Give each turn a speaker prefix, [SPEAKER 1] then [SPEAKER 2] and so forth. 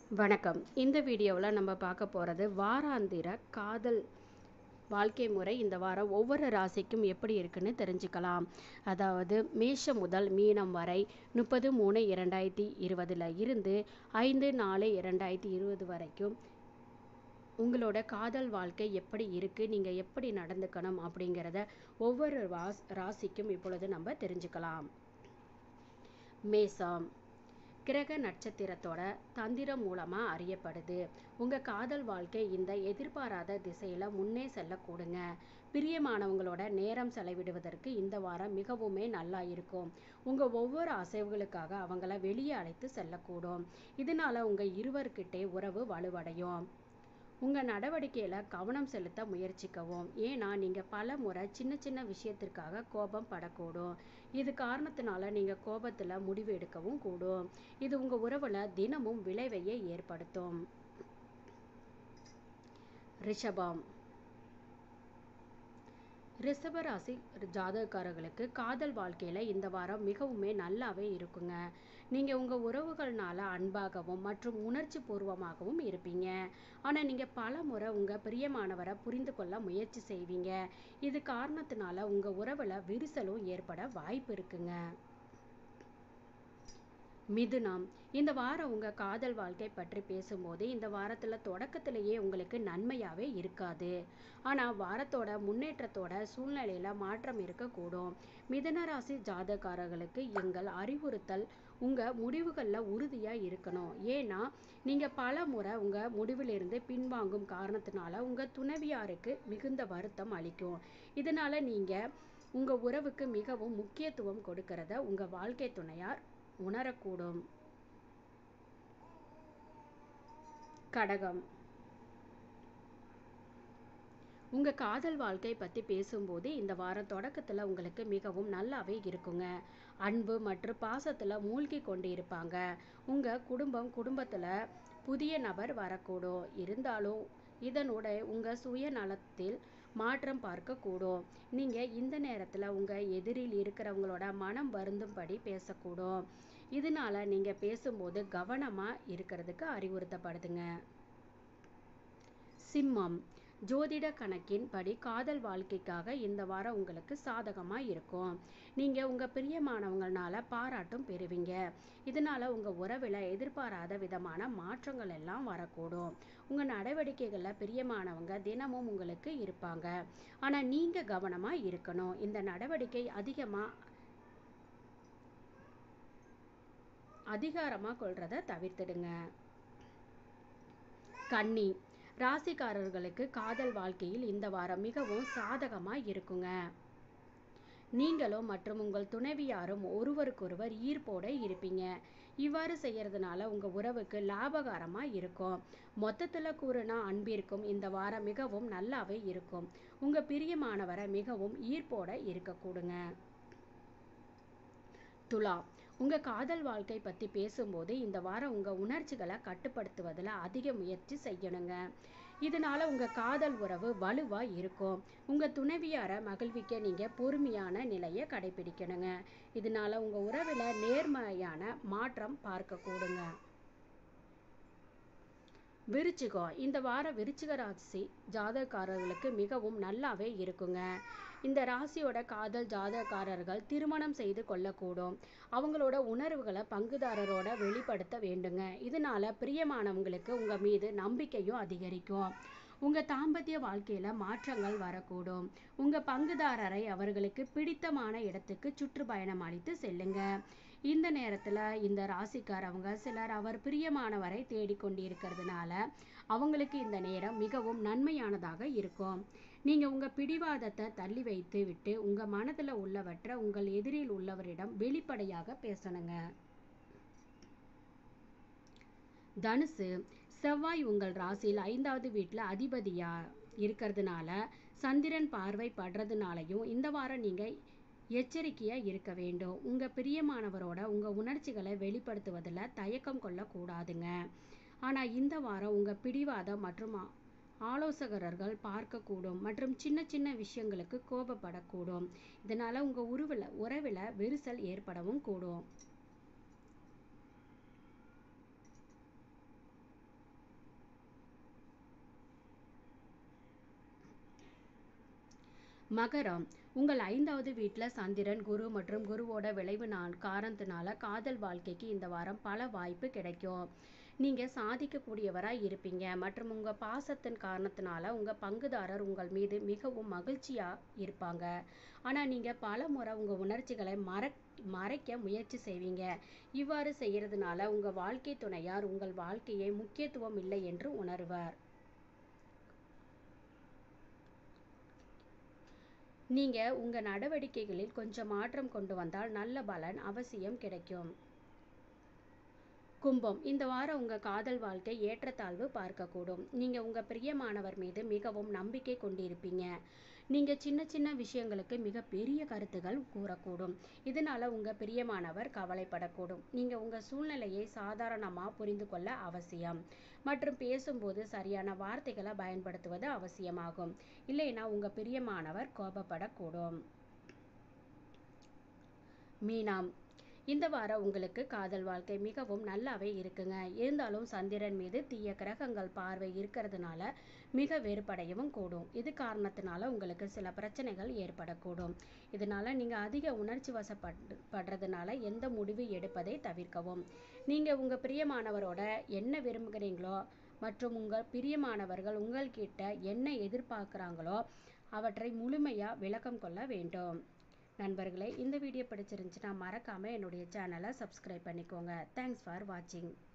[SPEAKER 1] வணக்கம் இந்த வீடியோவில் நம்ம பார்க்க போகிறது வாராந்திர காதல் வாழ்க்கை முறை இந்த வாரம் ஒவ்வொரு ராசிக்கும் எப்படி இருக்குன்னு தெரிஞ்சுக்கலாம் அதாவது மேஷம் முதல் மீனம் வரை முப்பது மூணு இரண்டாயிரத்தி இருபதில் இருந்து ஐந்து நாலு இரண்டாயிரத்தி இருபது வரைக்கும் உங்களோட காதல் வாழ்க்கை எப்படி இருக்குது நீங்கள் எப்படி நடந்துக்கணும் அப்படிங்கிறத ஒவ்வொரு ராஸ் ராசிக்கும் இப்பொழுது நம்ம தெரிஞ்சுக்கலாம் மேசம் கிரக நட்சத்திரத்தோட தந்திரம் மூலமா அறியப்படுது உங்க காதல் வாழ்க்கை இந்த எதிர்பாராத திசையில முன்னே செல்லக்கூடுங்க பிரியமானவங்களோட நேரம் செலவிடுவதற்கு இந்த வாரம் மிகவுமே நல்லா இருக்கும் உங்க ஒவ்வொரு அசைவுகளுக்காக அவங்கள வெளியே அழைத்து செல்லக்கூடும் இதனால உங்க இருவர்கிட்டே உறவு வலுவடையும் உங்க நடவடிக்கையில கவனம் செலுத்த முயற்சிக்கவும் ஏன்னா நீங்க பல முறை சின்ன சின்ன விஷயத்திற்காக கோபம் படக்கூடும் இது காரணத்தினால நீங்க கோபத்துல முடிவு எடுக்கவும் கூடும் இது உங்க உறவுல தினமும் விளைவையே ஏற்படுத்தும் ரிஷபம் ரிஷபராசி ஜாதகக்காரர்களுக்கு காதல் வாழ்க்கையில இந்த வாரம் மிகவுமே நல்லாவே இருக்குங்க நீங்க உங்க உறவுகள்னால அன்பாகவும் மற்றும் உணர்ச்சி பூர்வமாகவும் இருப்பீங்க ஆனா நீங்க பல முறை உங்க பிரியமானவரை புரிந்து கொள்ள முயற்சி செய்வீங்க இது காரணத்தினால உங்க உறவுல விரிசலும் ஏற்பட வாய்ப்பு இருக்குங்க மிதுனம் இந்த வாரம் உங்க காதல் வாழ்க்கை பற்றி பேசும்போது இந்த வாரத்துல தொடக்கத்திலேயே உங்களுக்கு நன்மையாவே இருக்காது ஆனா வாரத்தோட முன்னேற்றத்தோட சூழ்நிலையில மாற்றம் இருக்கக்கூடும் மிதுன ராசி ஜாதகாரர்களுக்கு எங்கள் அறிவுறுத்தல் உங்க முடிவுகள்ல உறுதியா இருக்கணும் ஏன்னா நீங்க பல முறை உங்க முடிவிலிருந்து பின்வாங்கும் காரணத்தினால உங்க துணைவியாருக்கு மிகுந்த வருத்தம் அளிக்கும் இதனால நீங்க உங்க உறவுக்கு மிகவும் முக்கியத்துவம் கொடுக்கறத உங்க வாழ்க்கை துணையார் உணரக்கூடும் கடகம் உங்க காதல் வாழ்க்கை பத்தி பேசும்போது இந்த வாரம் தொடக்கத்துல உங்களுக்கு மிகவும் நல்லாவே இருக்குங்க அன்பு மற்றும் பாசத்துல மூழ்கி கொண்டு இருப்பாங்க உங்க குடும்பம் குடும்பத்துல புதிய நபர் வரக்கூடும் இருந்தாலும் இதனோட உங்க சுயநலத்தில் மாற்றம் பார்க்கக்கூடும் நீங்க இந்த நேரத்துல உங்க எதிரில் இருக்கிறவங்களோட மனம் வருந்தும்படி பேசக்கூடும் இதனால நீங்க பேசும்போது கவனமா இருக்கிறதுக்கு அறிவுறுத்தப்படுதுங்க சிம்மம் ஜோதிட கணக்கின் படி காதல் வாழ்க்கைக்காக இந்த வாரம் உங்களுக்கு சாதகமா இருக்கும் நீங்க உங்க பிரியமானவங்கனால பாராட்டும் பெறுவீங்க இதனால உங்க உறவுல எதிர்பாராத விதமான மாற்றங்கள் எல்லாம் வரக்கூடும் உங்க நடவடிக்கைகள்ல பிரியமானவங்க தினமும் உங்களுக்கு இருப்பாங்க ஆனா நீங்க கவனமா இருக்கணும் இந்த நடவடிக்கை அதிகமா அதிகாரமா கொள்றத தவிர்த்திடுங்க கன்னி ராசிக்காரர்களுக்கு காதல் வாழ்க்கையில் இந்த வாரம் மிகவும் சாதகமா இருக்குங்க நீங்களும் மற்றும் உங்கள் துணைவியாரும் ஒருவருக்கொருவர் ஈர்ப்போட இருப்பீங்க இவ்வாறு செய்யறதுனால உங்க உறவுக்கு லாபகரமா இருக்கும் மொத்தத்துல கூறுனா அன்பிற்கும் இந்த வாரம் மிகவும் நல்லாவே இருக்கும் உங்க பிரியமானவரை மிகவும் ஈர்ப்போட இருக்க கூடுங்க துலா உங்க காதல் வாழ்க்கை பத்தி பேசும்போது இந்த வாரம் உங்க உணர்ச்சிகளை கட்டுப்படுத்துவதில் அதிக முயற்சி செய்யணுங்க இதனால உங்க காதல் உறவு வலுவா இருக்கும் உங்க துணைவியார மகிழ்விக்க நீங்க பொறுமையான நிலையை கடைபிடிக்கணுங்க இதனால உங்க உறவுல நேர்மையான மாற்றம் பார்க்க கூடுங்க விருச்சிகம் இந்த வார விருச்சிக ராசி ஜாதகக்காரர்களுக்கு மிகவும் நல்லாவே இருக்குங்க இந்த ராசியோட காதல் ஜாதகக்காரர்கள் திருமணம் செய்து கொள்ளக்கூடும் அவங்களோட உணர்வுகளை பங்குதாரரோட வெளிப்படுத்த வேண்டுங்க இதனால பிரியமானவங்களுக்கு உங்க மீது நம்பிக்கையும் அதிகரிக்கும் உங்க தாம்பத்திய வாழ்க்கையில மாற்றங்கள் வரக்கூடும் உங்க பங்குதாரரை அவர்களுக்கு பிடித்தமான இடத்துக்கு சுற்றுப்பயணம் அளித்து செல்லுங்க இந்த நேரத்துல இந்த ராசிக்காரவங்க சிலர் அவர் பிரியமானவரை தேடிக்கொண்டிருக்கிறதுனால அவங்களுக்கு இந்த நேரம் மிகவும் நன்மையானதாக இருக்கும் நீங்க உங்க பிடிவாதத்தை தள்ளி வைத்து விட்டு உங்க மனதுல உள்ளவற்றை உங்கள் எதிரில் உள்ளவரிடம் வெளிப்படையாக பேசணுங்க தனுசு செவ்வாய் உங்கள் ராசியில் ஐந்தாவது வீட்டுல அதிபதியா இருக்கிறதுனால சந்திரன் பார்வை படுறதுனாலையும் இந்த வாரம் நீங்க எச்சரிக்கையா இருக்க வேண்டும் உங்க பிரியமானவரோட உங்க உணர்ச்சிகளை வெளிப்படுத்துவதில் தயக்கம் கொள்ளக்கூடாதுங்க ஆனா இந்த வாரம் உங்க பிடிவாதம் மற்றும் ஆலோசகர்கள் பார்க்கக்கூடும் மற்றும் சின்ன சின்ன விஷயங்களுக்கு கோபப்படக்கூடும் இதனால உங்க உருவில் உறவில் விரிசல் ஏற்படவும் கூடும் மகரம் உங்கள் ஐந்தாவது வீட்டில் சந்திரன் குரு மற்றும் குருவோட விளைவு நான் காரணத்தினால காதல் வாழ்க்கைக்கு இந்த வாரம் பல வாய்ப்பு கிடைக்கும் நீங்கள் சாதிக்கக்கூடியவராக இருப்பீங்க மற்றும் உங்கள் பாசத்தின் காரணத்தினால உங்கள் பங்குதாரர் உங்கள் மீது மிகவும் மகிழ்ச்சியாக இருப்பாங்க ஆனால் நீங்கள் பல முறை உங்கள் உணர்ச்சிகளை மற மறைக்க முயற்சி செய்வீங்க இவ்வாறு செய்யறதுனால உங்கள் வாழ்க்கை துணையார் உங்கள் வாழ்க்கையை முக்கியத்துவம் இல்லை என்று உணர்வார் நீங்க உங்க நடவடிக்கைகளில் கொஞ்சம் மாற்றம் கொண்டு வந்தால் நல்ல பலன் அவசியம் கிடைக்கும் கும்பம் இந்த வாரம் உங்க காதல் வாழ்க்கை ஏற்றத்தாழ்வு பார்க்கக்கூடும் நீங்க உங்க பிரியமானவர் மீது மிகவும் நம்பிக்கை கொண்டிருப்பீங்க நீங்க சின்ன சின்ன விஷயங்களுக்கு மிக பெரிய கருத்துகள் கூறக்கூடும் இதனால உங்க பிரியமானவர் கவலைப்படக்கூடும் நீங்க உங்க சூழ்நிலையை சாதாரணமா புரிந்து கொள்ள அவசியம் மற்றும் பேசும்போது சரியான வார்த்தைகளை பயன்படுத்துவது அவசியமாகும் இல்லைன்னா உங்க பிரியமானவர் கோபப்படக்கூடும் மீனாம் இந்த வாரம் உங்களுக்கு காதல் வாழ்க்கை மிகவும் நல்லாவே இருக்குங்க இருந்தாலும் சந்திரன் மீது தீய கிரகங்கள் பார்வை இருக்கிறதுனால மிக வேறுபடையவும் கூடும் இது காரணத்தினால உங்களுக்கு சில பிரச்சனைகள் ஏற்படக்கூடும் இதனால நீங்க அதிக உணர்ச்சி வசப்பட்டு படுறதுனால எந்த முடிவு எடுப்பதை தவிர்க்கவும் நீங்க உங்க பிரியமானவரோட என்ன விரும்புகிறீங்களோ மற்றும் உங்கள் பிரியமானவர்கள் உங்கள்கிட்ட என்ன எதிர்பார்க்குறாங்களோ அவற்றை முழுமையா விளக்கம் கொள்ள வேண்டும் நண்பர்களே இந்த வீடியோ பிடிச்சிருந்துச்சுன்னா மறக்காமல் என்னுடைய சேனலை சப்ஸ்கிரைப் பண்ணிக்கோங்க தேங்க்ஸ் ஃபார் வாட்சிங்